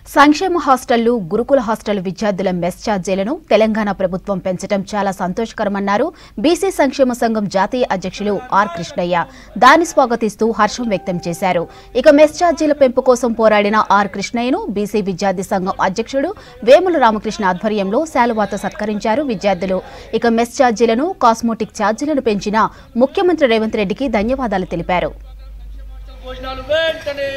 సంక్షేమ హాస్టళ్లు గురుకుల హాస్టల్ విద్యార్థుల మెస్ ఛార్జీలను తెలంగాణ ప్రభుత్వం పెంచడం చాలా సంతోషకరమన్నారు బీసీ సంక్షేమ సంఘం జాతీయ అధ్యక్షులు ఆర్ కృష్ణయ్య దాన్ని స్వాగతిస్తూ హర్షం వ్యక్తం చేశారు ఇక మెస్ ఛార్జీల పెంపు కోసం పోరాడిన ఆర్ కృష్ణయ్యను బీసీ విద్యార్థి సంఘం అధ్యక్షుడు వేముల రామకృష్ణ ఆధ్వర్యంలో శాలువాతో సత్కరించారు విద్యార్థులు ఇక మెస్ ఛార్జీలను కాస్మోటిక్ ఛార్జీలను పెంచిన ముఖ్యమంత్రి రేవంత్ రెడ్డికి ధన్యవాదాలు తెలిపారు భోజనాలు వెంటనే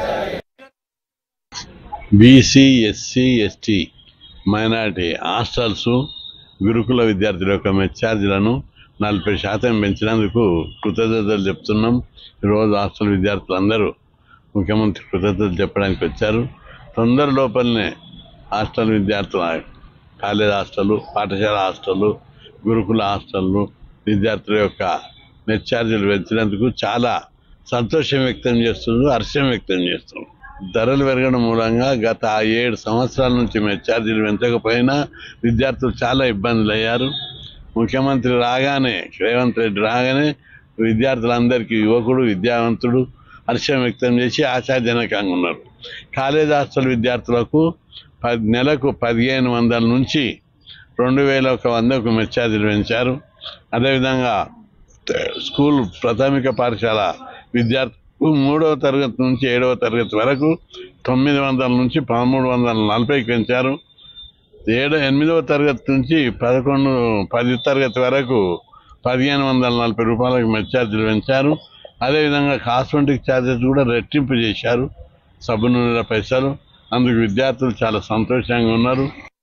BC SC ST minority hostels గురుకుల విద్యార్థుల యొక్క మెస్ ఛార్జీలను నలభై శాతం పెంచినందుకు కృతజ్ఞతలు చెప్తున్నాం ఈరోజు హాస్టల్ విద్యార్థులందరూ ముఖ్యమంత్రి కృతజ్ఞతలు చెప్పడానికి వచ్చారు తొందర లోపలనే హాస్టల్ విద్యార్థుల కాలేజ్ హాస్టల్ పాఠశాల హాస్టల్ గురుకుల హాస్టళ్ళు విద్యార్థుల యొక్క మెస్ ఛార్జీలు పెంచినందుకు చాలా సంతోషం వ్యక్తం చేస్తున్నారు హర్షం వ్యక్తం చేస్తున్నారు ధరలు పెరగడం మూలంగా గత ఏడు సంవత్సరాల నుంచి మెస్ ఛార్జీలు పెంచకపోయినా విద్యార్థులు చాలా ఇబ్బందులు అయ్యారు ముఖ్యమంత్రి రాగానే రేవంత్ రెడ్డి రాగానే విద్యార్థులందరికీ యువకుడు విద్యావంతుడు హర్షం వ్యక్తం చేసి ఆశాజనకంగా ఉన్నారు కాలేజ్ హాస్టల్ విద్యార్థులకు పది నెలకు పదిహేను వందల నుంచి రెండు వేల ఒక వందకు మెస్ ఛార్జీలు పెంచారు అదేవిధంగా స్కూల్ ప్రాథమిక పాఠశాల విద్యార్థులు మూడవ తరగతి నుంచి ఏడవ తరగతి వరకు తొమ్మిది వందల నుంచి పదమూడు వందల నలభైకి పెంచారు ఏడు ఎనిమిదవ తరగతి నుంచి పదకొండు పది తరగతి వరకు పదిహేను వందల నలభై రూపాయలకు మెస్ ఛార్జీలు పెంచారు అదేవిధంగా కాస్మెటిక్ ఛార్జెస్ కూడా రెట్టింపు చేశారు సబ్బు నూనెల పైసలు అందుకు విద్యార్థులు చాలా సంతోషంగా ఉన్నారు